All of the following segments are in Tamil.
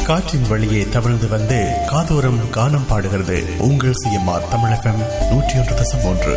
காற்றின் வழியே தவழ்ந்து வந்து காதோரம் கானம் பாடுகிறது உங்கள் சிஎம்ஆர் தமிழ் எஃப்எம் நூற்றி ஒன்று தசம் ஒன்று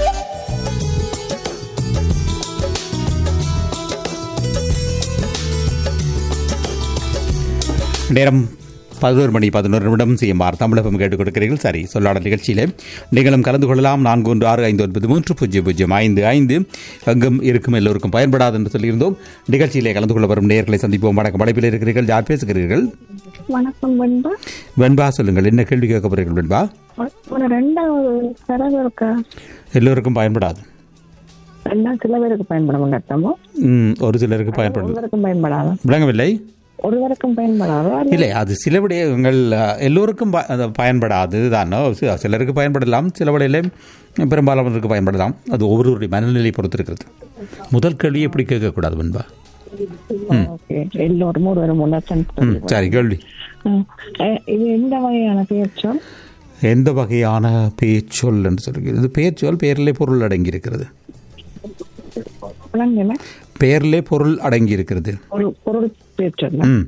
நேரம் பதினோரு மணி பதினோரு நிமிடம் சிஎம்ஆர் தமிழகம் கேட்டுக் கொடுக்கிறீர்கள் சரி சொல்லாடல் நிகழ்ச்சியிலே நீங்களும் கலந்து கொள்ளலாம் நான்கு ஒன்று ஆறு ஐந்து ஒன்பது மூன்று பூஜ்ஜியம் பூஜ்ஜியம் ஐந்து ஐந்து எங்கும் இருக்கும் எல்லோருக்கும் பயன்படாது என்று சொல்லியிருந்தோம் நிகழ்ச்சியிலே கலந்து கொள்ள வரும் நேர்களை சந்திப்போம் வணக்கம் படைப்பில் இருக்கிறீர்கள் யார் பேசுகிறீர்கள் வணக்கம் வெண்பா வெண்பா சொல்லுங்கள் என்ன கேள்வி கேட்க போறீர்கள் வெண்பா ஒரு ரெண்டாவது செலவு இருக்கா எல்லோருக்கும் பயன்படாது ரெண்டாவது சில பேருக்கு பயன்பட மாட்டோமோ ம், ஒரு சிலருக்கு பயன்படும் ஒருவருக்கும் பயன்படாதா விளங்கவில்லை ஒருவருக்கும் பயன்படாதா அல்ல இல்லை அது சில விடயங்கள் அஹ், எல்லோருக்கும் ப- அது பயன்படாது தான் சி- சிலருக்கு பயன்படலாம் சில விடையிலே பெரும்பாலானவருக்கு பயன்படலாம் அது ஒவ்வொருவருடைய மனநிலையை பொறுத்து இருக்கிறது முதல் கேள்வி எப்படி கேட்கக்கூடாது வெண்பா ஓகே எல்லோரும் ஒருவரும் உணர்த்தன் ம் சரி கேள்வி இது எந்த வகையான பேச்சொல் எந்த வகையான பேச்சொல் என்று சொல்கிறது இது பேச்சொல் பெயரிலே பொருள் அடங்கி இருக்கிறது விளங்கல பெயரிலே பொருள் அடங்கி இருக்கிறது ஒரு பொருள் பேச்சொல் ம்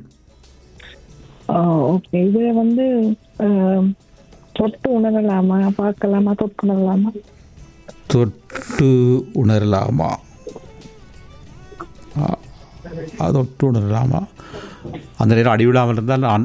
ஓகே இது வந்து ஆஹ், தொட்டு உணரலாமா பார்க்கலாமா தொட்டு உணரலாமா தொட்டு உணரலாமா ஆ, அது தொட்டு உணரலாமா அந்த நேரம் அடி விழாமல் இருந்தால் நான்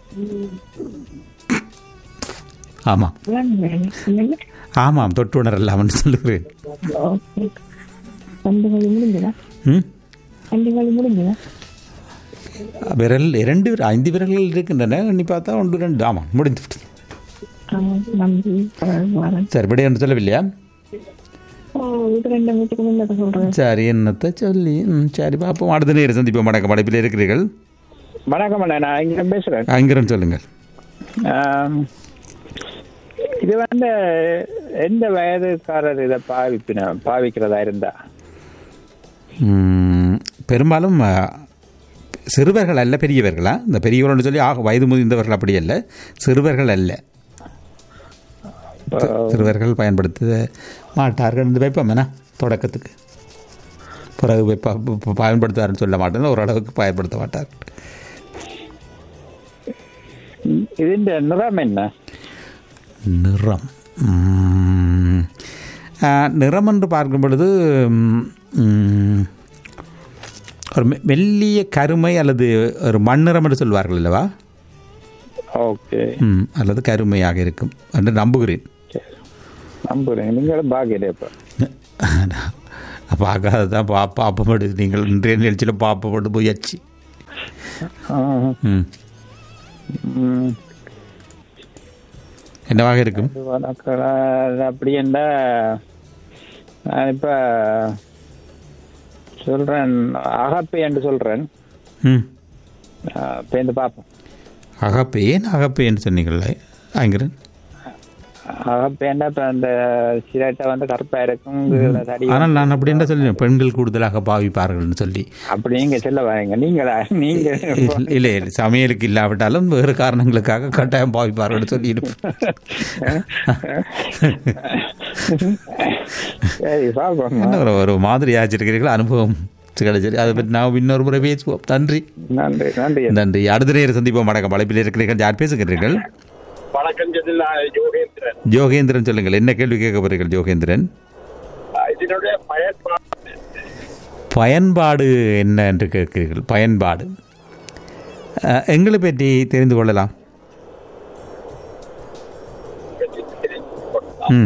ஆமாம் விளங்குங்க ஆமாம் தொட்டு உணரலாம்னு சொல்லுகிறேன் ஓகே ரெண்டு வழி முடிஞ்சுதா ம் ரெண்டு வழி முடிஞ்சுதா விரல் இரண்டு விர- ஐந்து விரல்கள் இருக்கின்றன எண்ணி பார்த்தா ஒன்று ரெண்டு ஆமாம் முடிந்து விட்டது ஆஹ், நன்றி அஹ், வரேன் சரி விட என்று சொல்லவில்லையா ஓ, இது ரெண்டு வீட்டுக்கு முன்னே சொல்றேன் சரி என்னத்தை சொல்லி ம், சரி பார்ப்போம் அடுத்த நேரம் சந்திப்போம் வணக்கம் படைப்பில் இருக்கிறீர்கள் வணக்கம் அண்ணா நான் இங்க பேசுறேன் அங்கிரன் சொல்லுங்கள் ஆம், இது வந்து எந்த வயதுக்காரர் இதை பாவிப்பின பாவிக்கிறதா இருந்தா ம், பெரும்பாலும் அ, சிறுவர்கள் அல்ல பெரியவர்களா இந்த பெரியவர்கள்னு சொல்லி ஆக வயது முதிர்ந்தவர்கள் அப்படி அல்ல சிறுவர்கள் அல்ல இப்போ சிறுவர்கள் பயன்படுத்த மாட்டார்கள் இந்த வைப்போம் என்ன தொடக்கத்துக்கு பிறகு வைப்பா ப- பயன்படுத்துவாருன்னு சொல்ல மாட்டேன் ஓரளவுக்கு பயன்படுத்த மாட்டார் ഇതിന്റെ നിറം என்ன நிறம் ம், ஆ, நிறம் என்று பார்க்கும் பொழுது ம், ம், ஒரு மெ- மெல்லிய கருமை அல்லது ஒரு மண்ணிறம் என்று சொல்வார்கள் அல்லவா ஓகே ம், அல்லது கருமையாக இருக்கும் என்று நம்புகிறேன் நம்புறேன் நீங்களும் பாக்கிறேன் இப்ப பார்க்காத தான் பா பாப்பமடு நீங்கள் இன்றைய நிகழ்ச்சியில் பாப்பமடு முயற்சி ம் ம். என்னவாக இருக்கும் இது வணக்கம். அப்படி என்ன நான் இப்ப சொல்றேன் அகப்பை என்று சொல்றேன் ம் பேந்து பார்ப்போம் அகப்பேன் அகப்பேன்னு சொன்னீங்களே ஆங்கிறன் அகப்பேண்டா இப்ப அந்த சிரட்டை வந்து கருப்பா இருக்கும் கீழே தடி ஆனால் நான் அப்படி என்ன சொல்லினேன் பெண்கள் கூடுதலாக பாவிப்பார்கள்னு சொல்லி அப்படி நீங்க சொல்ல வரீங்க நீங்களா நீங்க இல்லை இல்லை சமையலுக்கு இல்லாவிட்டாலும் வேறு காரணங்களுக்காக கட்டாயம் பாவிப்பார்கள்னு சொல்லியிருப்பேன் சரி பாப்போம் என்ன ஒரு- ஒரு மாதிரி ஆச்சிருக்கிறீர்கள் அனுபவம் கிடைச்சது அதை பற்றி நான் இன்னொரு முறை பேசுவோம் நன்றி நன்றி நன்றி நன்றி அடுத்த நேரம் சந்திப்போம் வணக்கம் அழைப்பில் இருக்கிறீர்கள் யார் பேசுகிறீர்கள் வணக்கம் ஜெதில் யோகேந்திரன் ஜோகேந்திரன் சொல்லுங்கள் என்ன கேள்வி கேட்க போறீர்கள் ஜோகேந்திரன் இதனுடைய பயன்பாடு பயன்பாடு என்ன என்று கேட்கிறீர்கள் பயன்பாடு அஹ், எங்களை பற்றி தெரிந்து கொள்ளலாம் ம்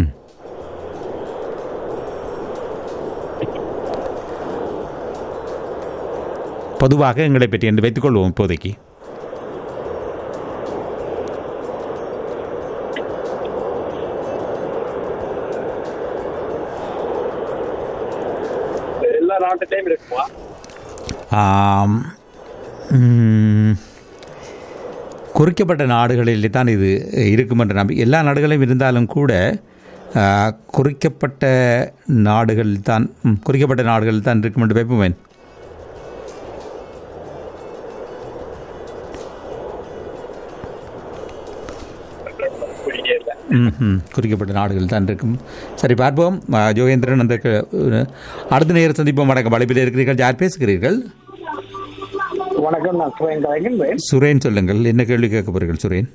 பொதுவாக எங்களை பற்றி என்று வைத்துக் கொள்வோம் இப்போதைக்கு எல்லா நாட்டுலயும் இருக்குமா ஆம். ம். குறிக்கப்பட்ட நாடுகளில் தான் இது இருக்கும் என்ற நம்பி எல்லா நாடுகளிலும் இருந்தாலும் கூட ஆ, குறிக்கப்பட்ட நாடுகளில் தான் ம், குறிக்கப்பட்ட நாடுகளில் தான் இருக்கும் என்று வைப்போமேன் புரியல ம் ம். குறிக்கப்பட்ட நாடுகள் தான் இருக்கும் சரி பார்ப்போம் ஆ, ஜோகேந்திரன் அந்த க- அடுத்த நேரம் சந்திப்போம் வணக்கம் வலைப்பில் இருக்கிறீர்கள் யார் பேசுகிறீர்கள் வணக்கம் நான் சுரேன் கலைக்கின்றேன் சுரேன் சொல்லுங்கள் என்ன கேள்வி கேட்க போறீர்கள் சுரேன்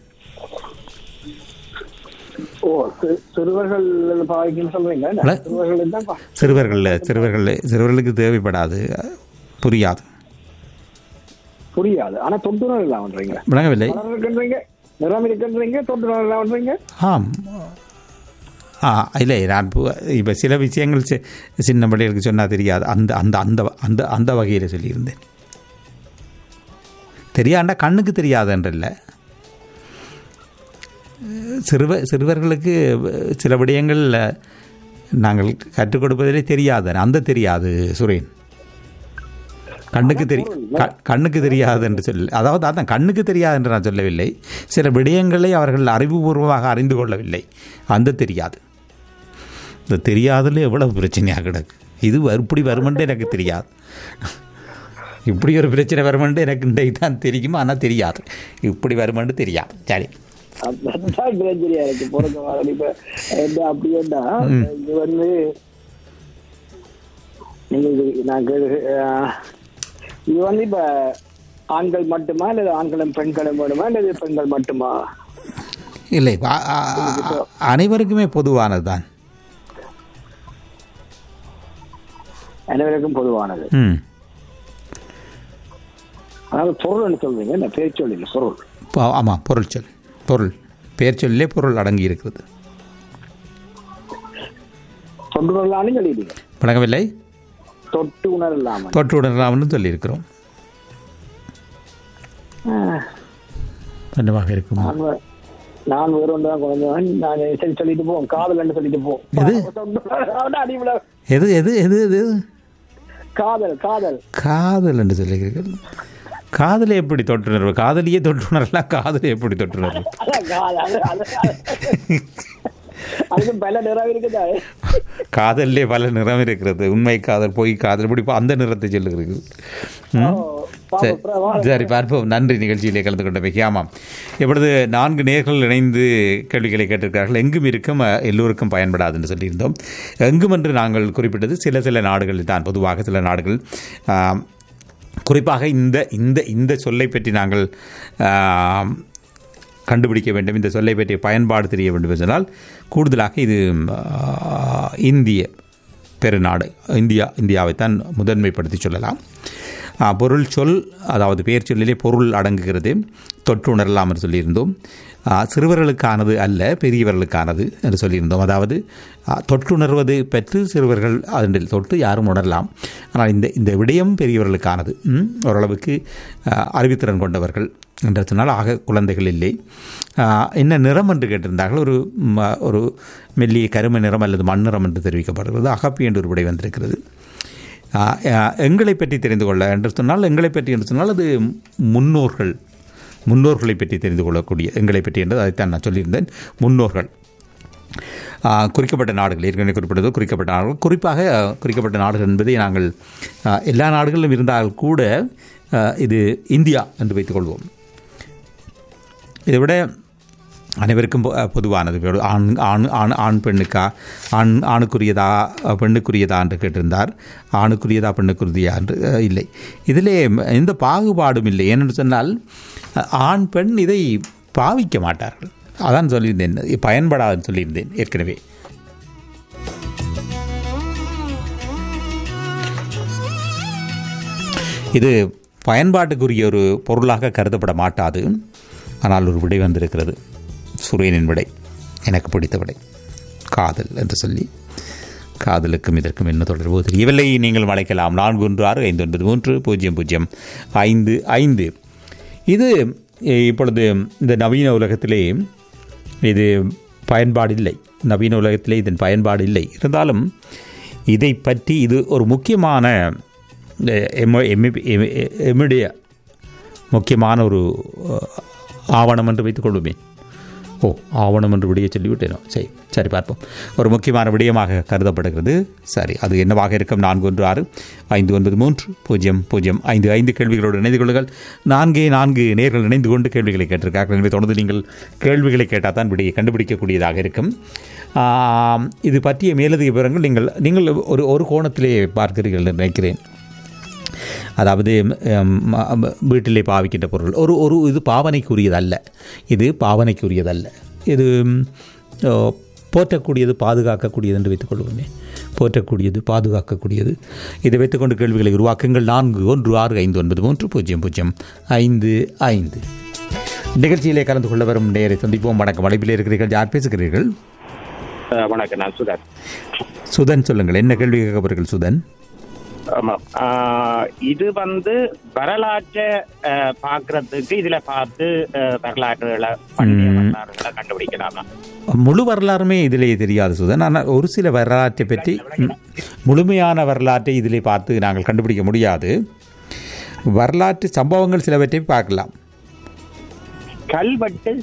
ஓ சி- சிறுவர்கள் பாதிக்குன்னு சொல்றீங்க என்ன? இல்ல. சிறுவர்கள் தான் பா- சிறுவர்கள் சிறுவர்கள் சிறுவர்களுக்கு தேவைப்படாது புரியாது புரியாது ஆனா தொட்டுணர் இல்லாமன்றீங்க விளங்கவில்லை கலர் இருக்குன்றீங்க நிறம் இருக்குன்றீங்க தொட்டுணர் இல்லாமன்றீங்க ஆம் ஆ இல்லை நான் இப்போ சில விஷயங்கள் சி- சின்ன பிள்ளைகளுக்கு சொன்னால் தெரியாது அந்த அந்த அந்த அந்த அந்த வகையில் சொல்லியிருந்தேன் தெரியாண்டா கண்ணுக்கு தெரியாதுன்றல்ல சிறுவ சிறுவர்களுக்கு சில விடயங்கள் நாங்கள் கற்றுக் கொடுப்பதிலே தெரியாது அந்த தெரியாது சுரேன் கண்ணுக்கு தெரி க- கண்ணுக்கு தெரியாது என்று சொல்ல அதாவது அதான் கண்ணுக்கு தெரியாது என்று நான் சொல்லவில்லை சில விடயங்களை அவர்கள் அறிவுபூர்வமாக அறிந்து கொள்ளவில்லை அந்த தெரியாது இந்த தெரியாதுல எவ்வளவு பிரச்சனையாக கிடக்கு இது வரு- இப்படி வருமென்று எனக்கு தெரியாது இப்படி ஒரு பிரச்சனை வருமென்று எனக்கு இன்றைக்கு தான் தெரியும் ஆனால் தெரியாது இப்படி வருமென்று தெரியாது சரி அதுதான் பிரச்சனையா இருக்கு பிறந்த மாதிரி இப்ப என்ன அப்படின்னா இது வந்து நீங்க இது நான் கேளு அஹ், இது வந்து இப்ப ஆண்கள் மட்டுமா இல்லது ஆண்களும் பெண்களும் வேணுமா இல்லது பெண்கள் மட்டுமா இல்லை அ- அ- அ- அனைவருக்குமே பொதுவானது தான் அனைவருக்கும் பொதுவானது ம் அதாவது பொருள்னு சொல்றீங்க என்ன பேச்சொல் இல்லை பொருள் ப- ஆமாம் பொருள் சொல் பொருள் பெயர் சொல்லே பொருள் அடங்கி இருக்கிறது தொண்டு உணரலாம்னு சொல்லிடுங்க விளங்கவில்லை தொட்டு உணரலாம தொற்று உணரலாம்னு சொல்லியிருக்கிறோம் என்னவாக இருக்கும் நான் வே- நான் வேற ஒன்று தான் குழந்தைவன் நான் சரி சொல்லிட்டு போவோம் காதல்னு சொல்லிட்டு எது? போவோம் அடிவில் எது எது எது எது காதல் காதல் காதல் என்று சொல்லுகிறீர்கள் காதலை எப்படி தொற்றுணர்வு காதலியே தொற்றுணரலாம் காதலை எப்படி தொற்றுணர்வு அதான் காதல் அது- அது- அது- அதுக்கு பல நிறம் இருக்குதா காதல்லே பல நிறம் இருக்கிறது உண்மை காதல் பொய் காதல் இப்படி பா- அந்த நிறத்தை சொல்லுகிறீர்கள் ம்? சரி சரி பார்ப்போம் நன்றி நிகழ்ச்சியிலே கலந்து கொண்டமைக்கு ஆமாம் இப்பொழுது நான்கு நேர்கள் இணைந்து கேள்விகளை கேட்டிருக்கிறார்கள் எங்கும் இருக்கும் அஹ், எல்லோருக்கும் பயன்படாது என்று சொல்லியிருந்தோம் எங்கும் என்று நாங்கள் குறிப்பிட்டது சில சில நாடுகளில் தான் பொதுவாக சில நாடுகள் ஆம், குறிப்பாக இந்த இந்த இந்த சொல்லை பற்றி நாங்கள் ஆம், கண்டுபிடிக்க வேண்டும் இந்த சொல்லை பற்றிய பயன்பாடு தெரிய வேண்டும் என்று சொன்னால் கூடுதலாக இது ஆ, இந்திய பெருநாடு இந்தியா இந்தியாவைத்தான் முதன்மைப்படுத்தி சொல்லலாம் ஆ, பொருள் சொல் அதாவது பெயர் சொல்லிலே பொருள் அடங்குகிறது தொற்று உணரலாம் என்று சொல்லியிருந்தோம் ஆ, சிறுவர்களுக்கானது அல்ல பெரியவர்களுக்கானது என்று சொல்லியிருந்தோம் அதாவது ஆ, தொற்றுணர்வது பெற்று சிறுவர்கள் அதனில் தொட்டு யாரும் உணரலாம் ஆனால் இந்த இந்த விடயம் பெரியவர்களுக்கானது ம், ஓரளவுக்கு ஆ, அறிவுத்திறன் கொண்டவர்கள் என்று சொன்னால் ஆக குழந்தைகள் இல்லை ஆ, என்ன நிறம் என்று கேட்டிருந்தார்கள் ஒரு ம- ஒரு மெல்லிய கருமை நிறம் அல்லது மண்ணிறம் என்று தெரிவிக்கப்படுகிறது அகப்பி என்று ஒரு விடை வந்திருக்கிறது ஆ, ஆ, எங்களை பற்றி தெரிந்து கொள்ள என்று சொன்னால் எங்களை பற்றி என்று சொன்னால் அது முன்னோர்கள் முன்னோர்களை பற்றி தெரிந்து கொள்ளக்கூடிய எங்களை பற்றி என்றது அதைத்தான் நான் சொல்லியிருந்தேன் முன்னோர்கள் ஆ, குறிக்கப்பட்ட நாடுகள் ஏற்கனவே குறிப்பிட்டது குறிக்கப்பட்ட நாடுகள் குறிப்பாக ஆ, குறிக்கப்பட்ட நாடுகள் என்பதை நாங்கள் ஆ, எல்லா நாடுகளிலும் இருந்தால் கூட ஆ, இது இந்தியா என்று வைத்துக்கொள்வோம் இதை விட அனைவருக்கும் பொ- பொதுவானது இப்ப ஆண் ஆண் ஆண் ஆண் பெண்ணுக்கா ஆண் ஆணுக்குரியதா பெண்ணுக்குரியதா என்று கேட்டிருந்தார் ஆணுக்குரியதா பெண்ணுக்குரியதா என்று அஹ், இல்லை இதிலே எந்த பாகுபாடும் இல்லை ஏனென்று சொன்னால் அஹ், ஆண் பெண் இதை பாவிக்க மாட்டார்கள் அதான் சொல்லியிருந்தேன் இது பயன்படாதுன்னு சொல்லியிருந்தேன் ஏற்கனவே இது பயன்பாட்டுக்குரிய ஒரு பொருளாக கருதப்பட மாட்டாது ஆனால் ஒரு விடை வந்திருக்கிறது சுரேனின் விடை எனக்கு பிடித்த விடை காதல் என்று சொல்லி காதலுக்கும் இதற்கும் என்ன தொடர்பு தெரியவில்லை நீங்கள் அழைக்கலாம் நான்கு ஒன்று ஆறு ஐந்து ஒன்பது மூன்று பூஜ்ஜியம் பூஜ்ஜியம் ஐந்து ஐந்து இது அஹ், இப்பொழுது இந்த நவீன உலகத்திலே இது பயன்பாடு இல்லை நவீன உலகத்திலே இதன் பயன்பாடு இல்லை இருந்தாலும் இதை பற்றி இது ஒரு முக்கியமான அஹ், எம்ம- எம்மி- எம்மி- எம்முடைய முக்கியமான ஒரு அஹ், ஆவணம் என்று வைத்துக் கொள்வோமே ஓ ஆவணம் என்று விடிய சொல்லிவிட்டேனோ சரி சரி பார்ப்போம் ஒரு முக்கியமான விடயமாக கருதப்படுகிறது சரி அது என்னவாக இருக்கும் நான்கு ஒன்று ஆறு ஐந்து ஒன்பது மூன்று பூஜ்ஜியம் பூஜ்ஜியம் ஐந்து ஐந்து கேள்விகளோடு இணைந்து கொள்ளுங்கள் நான்கே நான்கு நேர்கள் இணைந்து கொண்டு கேள்விகளை கேட்டிருக்கார்கள் எனவே தொடர்ந்து நீங்கள் கேள்விகளை கேட்டால் தான் விடையை கண்டுபிடிக்கக்கூடியதாக இருக்கும் ஆம், இது பற்றிய மேலதிக விவரங்கள் நீங்கள் நீங்கள் ஒரு ஒரு கோணத்திலே பார்க்கிறீர்கள் என்று நினைக்கிறேன் அதாவது ம், ம், வீட்டிலே பாவிக்கின்ற பொருள் ஒரு ஒரு இது பாவனைக்குரியதல்ல இது பாவனைக்குரியதல்ல இது ம், ஓ, போற்றக்கூடியது பாதுகாக்கக்கூடியது என்று வைத்துக் கொள்வோமே போற்றக்கூடியது பாதுகாக்கக்கூடியது இதை வைத்துக்கொண்டு கேள்விகளை உருவாக்குங்கள் நான்கு ஒன்று ஆறு ஐந்து ஒன்பது மூன்று பூஜ்ஜியம் பூஜ்ஜியம் ஐந்து ஐந்து நிகழ்ச்சியிலே கலந்து கொள்ள வரும் நேரை சந்திப்போம் வணக்கம் அழைப்பில் இருக்கிறீர்கள் யார் பேசுகிறீர்கள் அஹ் வணக்கம் நான் சுதன் சுதன் சொல்லுங்கள் என்ன கேள்வி கேட்க போறீர்கள் சுதன் ஆமாம் ஆஹ் இது வந்து வரலாற்றை அஹ், பார்க்கறதுக்கு இதுல பார்த்து அஹ், வரலாற்றுகளை பண்டைய வரலாறுகளை கண்டுபிடிக்கலாமா முழு வரலாறுமே இதிலே தெரியாது சுதன் ஆனால் ஒரு சில வரலாற்றை பற்றி ம், முழுமையான வரலாற்றை இதிலே பார்த்து நாங்கள் கண்டுபிடிக்க முடியாது வரலாற்று சம்பவங்கள் சிலவற்றை பார்க்கலாம் கல்வெட்டு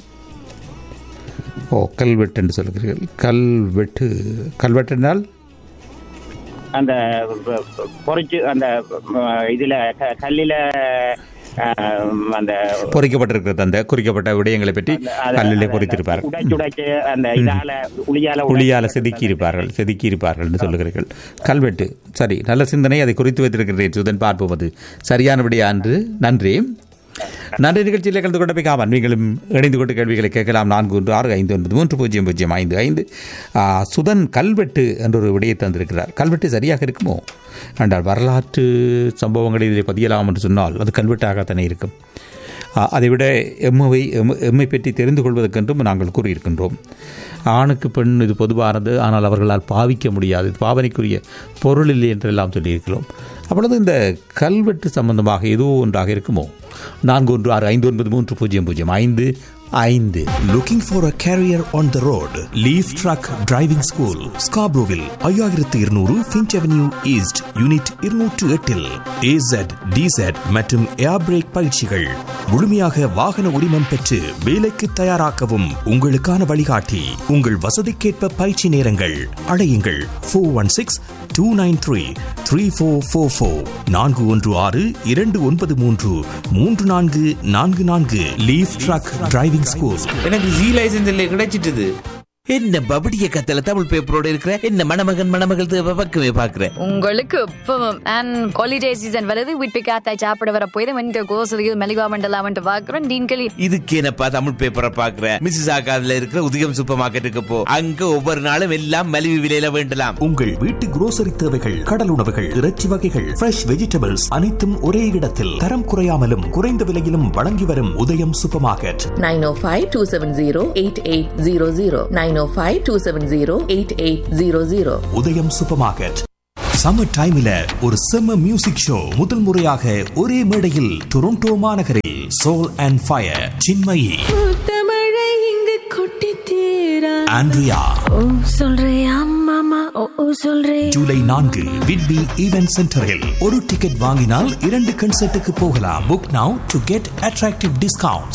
ஓ கல்வெட்டு என்று சொல்கிறீர்கள் கல்வெட்டு கல்வெட்டு என்றால் அந்த வ- வ- பொறிச்சு அந்த அஹ், இதுல க- கல்லில அஹ், அந்த பொறிக்கப்பட்டிருக்கிறது அந்த குறிக்கப்பட்ட விடயங்களை பற்றி அத- கல்லிலே அத- பொறித்திருப்பார்கள் உடைச்சு உடைச்சு அந்த இதால உளியால ஒளியால செதுக்கி இருப்பார்கள் செதுக்கி இருப்பார்கள் என்று சொல்லுகிறீர்கள் கல்வெட்டு சரி நல்ல சிந்தனை அதை குறித்து வைத்திருக்கிறேன் சுதன் பார்ப்போம் அது சரியான விடையா என்று நன்றி நன்றி நிகழ்ச்சியில் கலந்து கொண்ட பிகாமன் நீங்களும் இணைந்து கொண்டு கேள்விகளை கேட்கலாம் நான்கு ஒன்று ஆறு ஐந்து ஒன்பது மூன்று பூஜ்ஜியம் பூஜ்ஜியம் ஐந்து ஐந்து ஆ, சுதன் கல்வெட்டு என்ற ஒரு விடையை தந்திருக்கிறார் கல்வெட்டு சரியாக இருக்குமோ என்றால் வரலாற்று சம்பவங்களை இதில் பதியலாம் என்று சொன்னால் அது கல்வெட்டாகத்தானே இருக்கும் ஆ, அதைவிட எம்மை எம் எம்மை பற்றி தெரிந்து கொள்வதற்கென்றும் நாங்கள் கூறியிருக்கின்றோம் ஆணுக்கு பெண் இது பொதுவானது ஆனால் அவர்களால் பாவிக்க முடியாது இது பாவனைக்குரிய பொருள் இல்லை என்றெல்லாம் சொல்லியிருக்கிறோம் அப்பொழுது இந்த கல்வெட்டு சம்பந்தமாக ஏதோ ஒன்றாக இருக்குமோ நான்கு ஒன்று ஆறு ஐந்து ஒன்பது மூன்று பூஜ்ஜியம் பூஜ்ஜியம் ஐந்து ஐந்து Looking for a career on the road? Leaf Truck Driving School, Scarboroughville, ஐயாயிரத்து இருநூறு ஃபின்ச் அவென்யூ ஈஸ்ட் யூனிட் இருநூற்று எட்டில் ஏசட் டிசட் மற்றும் ஏர் பிரேக் பயிற்சிகள் முழுமையாக வாகன உரிமம் பெற்று வேலைக்கு தயாராக்கவும் உங்களுக்கான வழிகாட்டி உங்கள் வசதிக்கேற்ப பயிற்சி நேரங்கள் அழையுங்கள் four one six two nine three three four four four நான்கு ஒன்று ஆறு இரண்டு ஒன்பது மூன்று மூன்று நான்கு நான்கு நான்கு லீஃப் ட்ரக் டிரைவிங் ஸ்கூல் எனக்கு ஜி லைசன்ஸ் இல்லை கிடைச்சிட்டுது என்ன பபடிய கத்தல தமிழ் பேப்பரோட இருக்கிற என்ன மணமகன் மணமகள் தேவை பக்கமே பாக்குறேன் உங்களுக்கு இப்பவும் அண்ட் ஹாலிடே சீசன் வருது வீட்டு காத்தாய் சாப்பிட வர போய் வந்து கோசலியில் மெலிகா மண்டலா வந்து பாக்குறோம் டீன்களி இதுக்கு என்னப்பா தமிழ் பேப்பரை பாக்குறேன் மிஸ்ஸஸ் ஆகாதுல இருக்கிற உதயம் சூப்பர் மார்க்கெட்டுக்கு போ அங்க ஒவ்வொரு நாளும் எல்லாம் மலிவு விலையில வேண்டலாம் உங்கள் வீட்டு grocery தேவைகள் கடல் உணவுகள் இறைச்சி வகைகள் ஃப்ரெஷ் வெஜிடபிள்ஸ் அனைத்தும் ஒரே இடத்தில் தரம் குறையாமலும் குறைந்த விலையிலும் வழங்கி வரும் உதயம் சூப்பர் மார்க்கெட் 905-270-8800 905-270-8800 உதயம் சூப்பர் மார்க்கெட் சம்மர் டைம்ல ஒரு செம்ம மியூசிக் ஷோ முதல் முறையாக ஒரே மேடையில் டொரண்டோ மாநகரில் சோல் அண்ட் ஃபயர் சின்மயி தமிழை இங்கு கொட்டி தீரா ஆண்ட்ரியா ஓ சொல்றியா மாமா ஓ ஓ சொல்றே ஜூலை நான்கு விட்பி ஈவென்ட் சென்டரில் ஒரு டிக்கெட் வாங்கினால் இரண்டு கன்சர்ட்டுக்கு போகலாம் book now to get attractive discount